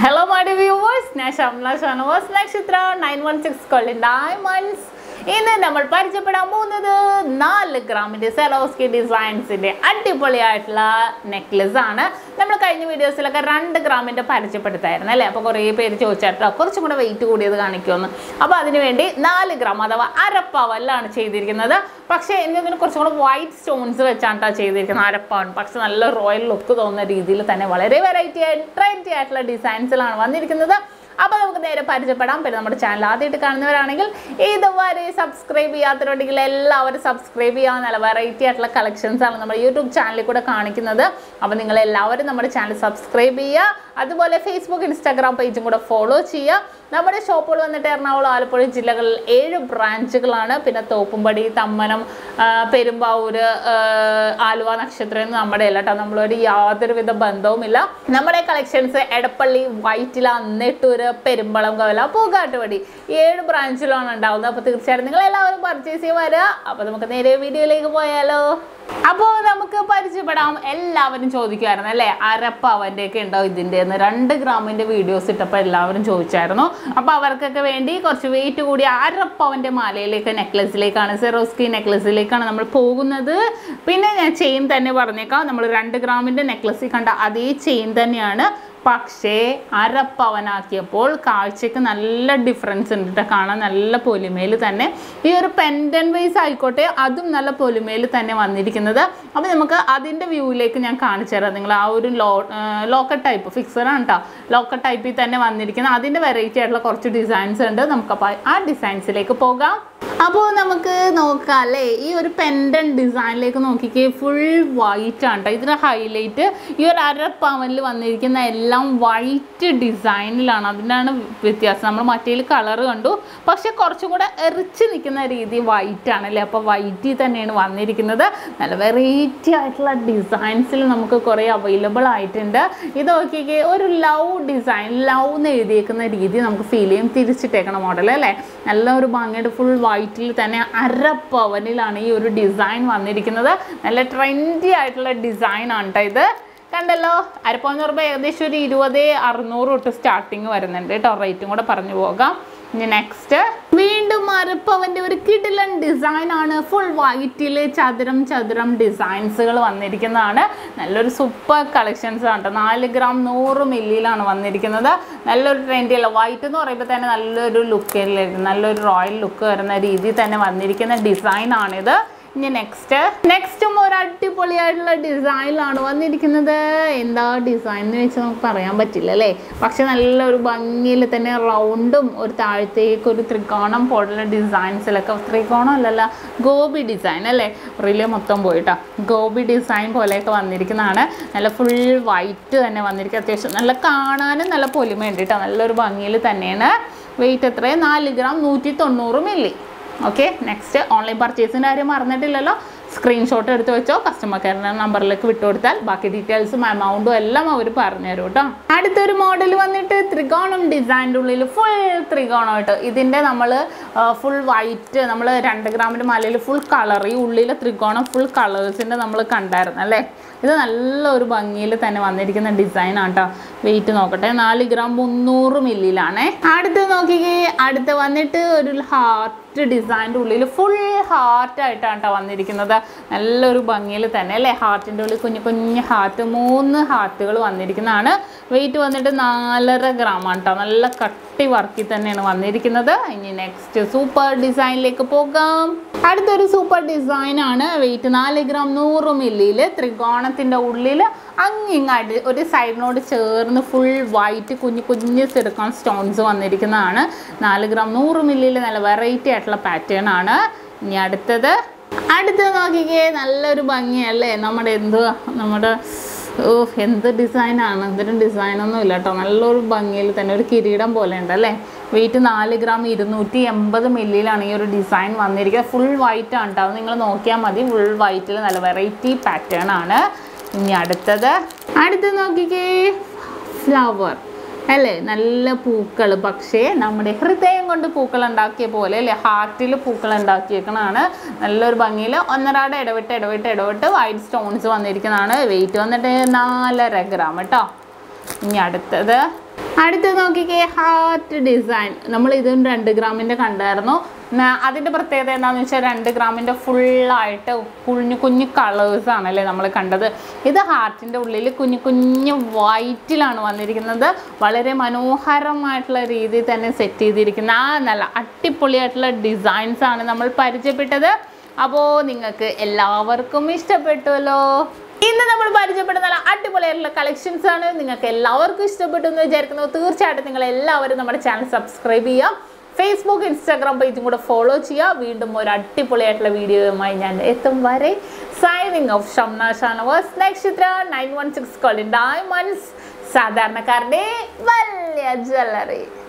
hello my viewers ഞാൻ Shamla Shanavas Nakshatra nine one six gold diamonds ഇന്ന് നമ്മൾ പരിചയപ്പെടാൻ പോകുന്നത് നാല് ഗ്രാമിന്റെ സെറോസ്കി ഡിസൈൻസിന്റെ അടിപൊളിയായിട്ടുള്ള നെക്ലസ് ആണ് നമ്മൾ കഴിഞ്ഞ വീഡിയോസിലൊക്കെ രണ്ട് ഗ്രാമിന്റെ പരിചയപ്പെടുത്തായിരുന്നു അല്ലേ അപ്പോൾ കുറേ പേര് ചോദിച്ചാട്ടോ കുറച്ചും കൂടെ വെയിറ്റ് കൂടിയത് കാണിക്കുമെന്ന് അപ്പോൾ അതിനുവേണ്ടി നാല് ഗ്രാം അഥവാ അരപ്പവല്ലാണ് ചെയ്തിരിക്കുന്നത് പക്ഷേ എനിക്കതിന് കുറച്ചും കൂടെ വൈറ്റ് സ്റ്റോൺസ് വെച്ചാണ് ചെയ്തിരിക്കുന്നത് അരപ്പവൻ പക്ഷെ നല്ല റോയൽ ലുക്ക് തോന്നുന്ന രീതിയിൽ തന്നെ വളരെ വെറൈറ്റി ആയിട്ട് ട്രെൻഡി ആയിട്ടുള്ള ഡിസൈൻസിലാണ് വന്നിരിക്കുന്നത് അപ്പോൾ നമുക്ക് നേരെ പരിചയപ്പെടാം പിന്നെ നമ്മുടെ ചാനൽ ആദ്യമായിട്ട് കാണുന്നവരാണെങ്കിൽ ഇതുവരെ സബ്സ്ക്രൈബ് ചെയ്യാത്തവരുണ്ടെങ്കിൽ എല്ലാവരും സബ്സ്ക്രൈബ് ചെയ്യാൻ നല്ല വെറൈറ്റി ആയിട്ടുള്ള കളക്ഷൻസ് ആണ് നമ്മുടെ യൂട്യൂബ് ചാനലിൽ കൂടെ കാണിക്കുന്നത് അപ്പോൾ നിങ്ങൾ എല്ലാവരും നമ്മുടെ ചാനൽ സബ്സ്ക്രൈബ് ചെയ്യുക അതുപോലെ ഫേസ്ബുക്ക് ഇൻസ്റ്റാഗ്രാം പേജും കൂടെ ഫോളോ ചെയ്യുക നമ്മുടെ ഷോപ്പുകൾ വന്നിട്ട് എറണാകുളം ആലപ്പുഴ ജില്ലകളിൽ ഏഴ് ബ്രാഞ്ചുകളാണ് പിന്നെ തോപ്പുംപടി തമ്മനം ആ, പെരുമ്പാവൂര് ആ, ആലുവ നക്ഷത്രം എന്ന് നമ്മുടെ അല്ല കേട്ടോ നമ്മളൊരു യാതൊരുവിധ ബന്ധവുമില്ല നമ്മുടെ കളക്ഷൻസ് എടപ്പള്ളി വൈറ്റില നെട്ടൂര് പെരുമ്പളം കവല പൂക്കാട്ടുപടി ഈ ഏഴ് ബ്രാഞ്ചിലാണ് ഉണ്ടാവുന്നത് അപ്പോൾ തീർച്ചയായിട്ടും നിങ്ങൾ എല്ലാവരും പർച്ചേസ് ചെയ്ത് വരിക അപ്പോൾ നമുക്ക് നേരെ വീഡിയോയിലേക്ക് പോയാലോ അപ്പോൾ നമുക്ക് പരിചയപ്പെടാം എല്ലാവരും ചോദിക്കുമായിരുന്നു അല്ലേ അരപ്പവൻ്റെ ഒക്കെ ഉണ്ടാവും ഇതിൻ്റെ എന്ന് രണ്ട് ഗ്രാമിൻ്റെ വീഡിയോസ് ഇട്ടപ്പോൾ എല്ലാവരും ചോദിച്ചായിരുന്നു അപ്പോൾ അവർക്കൊക്കെ വേണ്ടി കുറച്ച് വെയിറ്റ് കൂടി അരപ്പവൻ്റെ മാലയിലേക്ക് നെക്ലസിലേക്കാണ് സെറോസ്കി നെക്ലസിലേക്കാണ് നമ്മൾ പോകുന്നത് പിന്നെ ഞാൻ ചെയിൻ തന്നെ പറഞ്ഞേക്കാം നമ്മൾ രണ്ട് ഗ്രാമിൻ്റെ നെക്ലസിൽ കണ്ട അതേ ചെയിൻ തന്നെയാണ് പക്ഷേ അരപ്പവനാക്കിയപ്പോൾ കാഴ്ചയ്ക്ക് നല്ല ഡിഫറൻസ് ഉണ്ട് കേട്ടോ കാണാൻ നല്ല പൊലിമയിൽ തന്നെ ഈ ഒരു പെൻഡൻ വൈസ് ആയിക്കോട്ടെ അതും നല്ല പൊലിമയിൽ തന്നെ വന്നിരിക്കുന്നത് അപ്പോൾ നമുക്ക് അതിൻ്റെ വ്യൂവിലേക്ക് ഞാൻ കാണിച്ചു തരാം നിങ്ങൾ ആ ഒരു ലോ ലോക്കറ്റ് ടൈപ്പ് ഫിക്സറാണ് കേട്ടോ ലോക്കറ്റ് ടൈപ്പിൽ തന്നെ വന്നിരിക്കുന്ന അതിൻ്റെ വെറൈറ്റി ആയിട്ടുള്ള കുറച്ച് ഡിസൈൻസ് ഉണ്ട് നമുക്കപ്പോൾ ആ ഡിസൈൻസിലേക്ക് പോകാം അപ്പോൾ നമുക്ക് നോക്കാം അല്ലേ ഈ ഒരു പെൻഡൻ ഡിസൈനിലേക്ക് നോക്കിക്കേ ഫുൾ വൈറ്റ് ആണ് കേട്ടോ ഇതിൻ്റെ ഹൈലൈറ്റ് ഈ ഒരു അര പവനിൽ വന്നിരിക്കുന്ന എല്ലാം വൈറ്റ് ഡിസൈനിലാണ് അതിനാണ് വ്യത്യാസം നമ്മൾ മറ്റേൽ കളർ കണ്ടു പക്ഷെ കുറച്ചും കൂടെ എറിച്ച് നിൽക്കുന്ന രീതി വൈറ്റ് ആണല്ലേ അപ്പോൾ വൈറ്റിൽ തന്നെയാണ് വന്നിരിക്കുന്നത് നല്ല വെറൈറ്റി ആയിട്ടുള്ള ഡിസൈൻസിൽ നമുക്ക് കുറേ അവൈലബിൾ ആയിട്ടുണ്ട് ഇത് നോക്കിക്കേ ഒരു ലവ് ഡിസൈൻ ലവ് എന്ന് എഴുതിയേക്കുന്ന രീതി നമുക്ക് ഫീൽ ചെയ്യും തിരിച്ചിട്ടേക്കണ മോഡൽ അല്ലേ നല്ല ഒരു ഭംഗിയുടെ ഫുൾ വൈറ്റിൽ തന്നെ അര പവനിലാണ് ഈ ഒരു ഡിസൈൻ വന്നിരിക്കുന്നത് നല്ല ട്രെൻഡി ആയിട്ടുള്ള ഡിസൈൻ ആണ് കേട്ടോ ഇത് കണ്ടല്ലോ അരപ്പവെന്ന് പറയുമ്പോൾ ഏകദേശം ഒരു ഇരുപത് അറുന്നൂറ് തൊട്ട് സ്റ്റാർട്ടിങ് വരുന്നുണ്ട് കേട്ടോ റേറ്റും കൂടെ പറഞ്ഞു പോകാം ഇനി നെക്സ്റ്റ് വീണ്ടും അരപ്പവൻ്റെ ഒരു കിടിലൻ ഡിസൈൻ ആണ് ഫുൾ വൈറ്റിൽ ചതുരം ചതുരം ഡിസൈൻസുകൾ വന്നിരിക്കുന്നതാണ് നല്ലൊരു സൂപ്പർ കളക്ഷൻസ് ആണ് കേട്ടോ നാല് ഗ്രാം നൂറ് മില്ലിയിലാണ് വന്നിരിക്കുന്നത് നല്ലൊരു ട്രെൻഡി അല്ല വൈറ്റ് എന്ന് പറയുമ്പോൾ തന്നെ നല്ലൊരു ലുക്ക് നല്ലൊരു റോയൽ ലുക്ക് വരുന്ന രീതിയിൽ തന്നെ വന്നിരിക്കുന്ന ഡിസൈൻ ആണിത് ഇനി നെക്സ്റ്റ് നെക്സ്റ്റും ഒരു അടിപൊളിയായിട്ടുള്ള ഡിസൈനിലാണ് വന്നിരിക്കുന്നത് എന്താ ഡിസൈൻ എന്ന് വെച്ചാൽ നമുക്ക് പറയാൻ പറ്റില്ല അല്ലേ പക്ഷെ നല്ലൊരു ഭംഗിയിൽ തന്നെ റൗണ്ടും ഒരു താഴത്തേക്ക് ഒരു ത്രികോണം പോലുള്ള ഡിസൈൻസിലൊക്കെ ത്രികോണം അല്ലല്ല ഗോപി ഡിസൈൻ അല്ലേ റിലേ മൊത്തം പോയിട്ടാ ഗോപി ഡിസൈൻ പോലെയൊക്കെ വന്നിരിക്കുന്നതാണ് നല്ല ഫുൾ വൈറ്റ് തന്നെ വന്നിരിക്കുക അത്യാവശ്യം നല്ല കാണാനും നല്ല പൊലിമയുണ്ട് കേട്ടോ നല്ലൊരു ഭംഗിയിൽ തന്നെയാണ് വെയിറ്റ് എത്രയാണ് നാല് ഗ്രാം നൂറ്റി തൊണ്ണൂറ് മില്ലി ഓക്കെ നെക്സ്റ്റ് ഓൺലൈൻ പർച്ചേസിൻ്റെ കാര്യം മറന്നിട്ടില്ലല്ലോ സ്ക്രീൻഷോട്ട് എടുത്ത് വെച്ചോ കസ്റ്റമർ കെയറിൻ്റെ നമ്പറിലേക്ക് വിട്ടുകൊടുത്താൽ ബാക്കി ഡീറ്റെയിൽസും എമൗണ്ടും എല്ലാം അവർ പറഞ്ഞുതരും കേട്ടോ അടുത്തൊരു മോഡൽ വന്നിട്ട് ത്രികോണം ഡിസൈൻ്റെ ഉള്ളിൽ ഫുൾ ത്രികോണം കേട്ടോ ഇതിൻ്റെ നമ്മൾ ഫുൾ വൈറ്റ് നമ്മൾ രണ്ട് ഗ്രാമിൻ്റെ മലയിൽ ഫുൾ കളർ ഈ ഉള്ളിലെ ത്രികോണം ഫുൾ കളേഴ്സിൻ്റെ നമ്മൾ കണ്ടായിരുന്നു അല്ലേ ഇത് നല്ലൊരു ഭംഗിയിൽ തന്നെ വന്നിരിക്കുന്ന ഡിസൈൻ ആണ് കേട്ടോ വെയിറ്റ് നോക്കട്ടെ നാല് ഗ്രാം മുന്നൂറ് മില്ലിയിലാണേ അടുത്ത് നോക്കിക്കേ അടുത്ത് വന്നിട്ട് ഒരു ഹാർട്ട് ഡിസൈൻ്റെ ഉള്ളിൽ ഫുൾ ഹാർട്ടായിട്ടാണ് കേട്ടോ വന്നിരിക്കുന്നത് നല്ലൊരു ഭംഗിയിൽ തന്നെ അല്ലേ ഹാർട്ടിൻ്റെ ഉള്ളിൽ കുഞ്ഞു കുഞ്ഞു ഹാർട്ട് മൂന്ന് ഹാർട്ടുകൾ വന്നിരിക്കുന്നതാണ് വെയിറ്റ് വന്നിട്ട് നാലര ഗ്രാം ആണ് കേട്ടോ നല്ല കട്ടി വർക്കിൽ തന്നെയാണ് വന്നിരിക്കുന്നത് ഇനി നെക്സ്റ്റ് സൂപ്പർ ഡിസൈനിലേക്ക് പോകാം അടുത്തൊരു സൂപ്പർ ഡിസൈൻ ആണ് വെയിറ്റ് നാല് ഗ്രാം നൂറ് മില്ലിയിൽ ത്രികോണത്തിൻ്റെ ഉള്ളിൽ അങ്ങിങ്ങായിട്ട് ഒരു സൈഡിനോട് ചേർന്ന് ഫുൾ വൈറ്റ് കുഞ്ഞു കുഞ്ഞു സിലിക്കോൺ സ്റ്റോൺസ് വന്നിരിക്കുന്നതാണ് നാല് ഗ്രാം നൂറ് മില്ലിയിൽ നല്ല വെറൈറ്റി ആയിട്ടുള്ള പാറ്റേൺ ആണ് ഇനി അടുത്തത് അടുത്തത് നോക്കിക്കേ നല്ലൊരു ഭംഗിയല്ലേ നമ്മുടെ എന്തുവാ നമ്മുടെ ഓ എന്ത് ഡിസൈനാണ് എന്തൊരു ഡിസൈനൊന്നും ഇല്ല കേട്ടോ നല്ലൊരു ഭംഗിയിൽ തന്നെ ഒരു കിരീടം പോലെ ഉണ്ട് അല്ലേ വെയിറ്റ് നാല് ഗ്രാം ഇരുന്നൂറ്റി എൺപത് മില്ലിയിലാണ് ഈ ഒരു ഡിസൈൻ വന്നിരിക്കുന്നത് ഫുൾ വൈറ്റ് ആണ് കേട്ടോ അത് നിങ്ങൾ നോക്കിയാൽ മതി ഫുൾ വൈറ്റിൽ നല്ല വെറൈറ്റി പാറ്റേൺ ആണ് ഇനി അടുത്തത് അടുത്ത് നോക്കിക്കേ ഫ്ലവർ അല്ലേ നല്ല പൂക്കൾ പക്ഷേ നമ്മുടെ ഹൃദയം കൊണ്ട് പൂക്കൾ ഉണ്ടാക്കിയ പോലെ അല്ലേ ഹാർട്ടിൽ പൂക്കൾ ഉണ്ടാക്കിയേക്കണതാണ് നല്ലൊരു ഭംഗിയിൽ ഒന്നരാടെ ഇടവിട്ട് ഇടവിട്ട് ഇടവിട്ട് വൈറ്റ് സ്റ്റോൺസ് വന്നിരിക്കുന്നതാണ് വെയിറ്റ് വന്നിട്ട് നാലര ഗ്രാം കേട്ടോ ഇനി അടുത്തത് അടുത്ത് നോക്കിക്കേ ഹാർട്ട് ഡിസൈൻ നമ്മൾ ഇതും രണ്ട് ഗ്രാമിൻ്റെ കണ്ടായിരുന്നു ന- അതിൻ്റെ പ്രത്യേകത എന്താണെന്ന് വെച്ചാൽ രണ്ട് ഗ്രാമിൻ്റെ ഫുള്ളായിട്ട് കുഞ്ഞു കുഞ്ഞു കളേഴ്സ് ആണല്ലേ നമ്മൾ കണ്ടത് ഇത് ഹാർട്ടിൻ്റെ ഉള്ളിൽ കുഞ്ഞു കുഞ്ഞു വൈറ്റിലാണ് വന്നിരിക്കുന്നത് വളരെ മനോഹരമായിട്ടുള്ള രീതിയിൽ തന്നെ സെറ്റ് ചെയ്തിരിക്കുന്ന ആ നല്ല അടിപൊളിയായിട്ടുള്ള ഡിസൈൻസ് ആണ് നമ്മൾ പരിചയപ്പെട്ടത് അപ്പോൾ നിങ്ങൾക്ക് എല്ലാവർക്കും ഇഷ്ടപ്പെട്ടുവല്ലോ ഇന്ന് നമ്മൾ പരിചയപ്പെടുന്ന നല്ല അടിപൊളിയായിട്ടുള്ള കളക്ഷൻസ് ആണ് നിങ്ങൾക്ക് എല്ലാവർക്കും ഇഷ്ടപ്പെട്ടു എന്ന് വിചാരിക്കുന്നു തീർച്ചയായിട്ടും നിങ്ങൾ എല്ലാവരും നമ്മുടെ ചാനൽ സബ്സ്ക്രൈബ് ചെയ്യാം ഫേസ്ബുക്ക് ഇൻസ്റ്റാഗ്രാം പേജും കൂടെ ഫോളോ ചെയ്യുക വീണ്ടും ഒരു അടിപൊളിയായിട്ടുള്ള വീഡിയോയുമായി ഞാൻ എത്തും വരെ signing off Shamna Shanavas Nakshatra nine one six കോളിൻ ഡയമണ്ട്സ് സാധാരണക്കാരുടെ വലിയ ജ്വല്ലറി